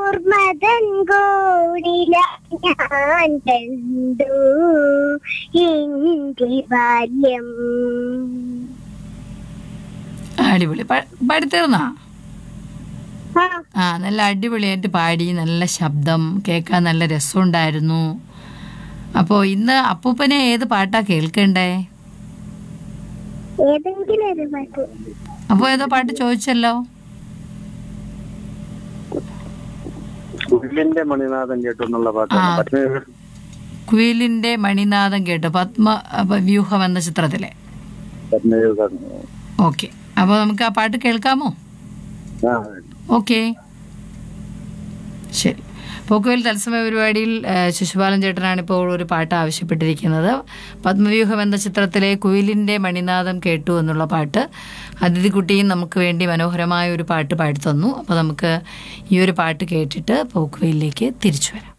ഓർമ്മതൻ കോടില ഞാൻ കണ്ടു എന്റെ ബാല്യം അടിപൊളി പ- പാടിത്തീർന്നാ ആ ആ നല്ല അടിപൊളിയായിട്ട് പാടി നല്ല ശബ്ദം കേൾക്കാൻ നല്ല രസമുണ്ടായിരുന്നു അപ്പോൾ ഇന്ന് അപ്പൂപ്പനെ ഏത് പാട്ടാ കേൾക്കണ്ടേ ഏതെങ്കിലും ഒരു പാട്ട് അപ്പോൾ ഏതോ പാട്ട് ചോദിച്ചല്ലോ കുയിലിന്റെ മണിനാഥൻ കേട്ടു എന്നുള്ള പാട്ടാണ് ആ. പത്മ കുയിലിന്റെ മണിനാഥം കേട്ടു പത്മ അപ്പ- വ്യൂഹം എന്ന ചിത്രത്തിലെ പത്മയുഗം ഓക്കെ അപ്പോൾ നമുക്ക് ആ പാട്ട് കേൾക്കാമോ ആ ഓക്കെ ശരി പോക്കുവേൽ തത്സമയ പരിപാടിയിൽ ആ, ശിശുപാലൻ ചേട്ടനാണ് ഇപ്പോൾ ഒരു പാട്ട് ആവശ്യപ്പെട്ടിരിക്കുന്നത് പത്മവ്യൂഹം എന്ന ചിത്രത്തിലെ കുയിലിൻ്റെ മണിനാഥം കേട്ടു എന്നുള്ള പാട്ട് അതിഥിക്കുട്ടിയും നമുക്ക് വേണ്ടി മനോഹരമായ ഒരു പാട്ട് പാടി തന്നു അപ്പോൾ നമുക്ക് ഈ ഒരു പാട്ട് കേട്ടിട്ട് പോക്കുവെയിലേക്ക് തിരിച്ചു വരാം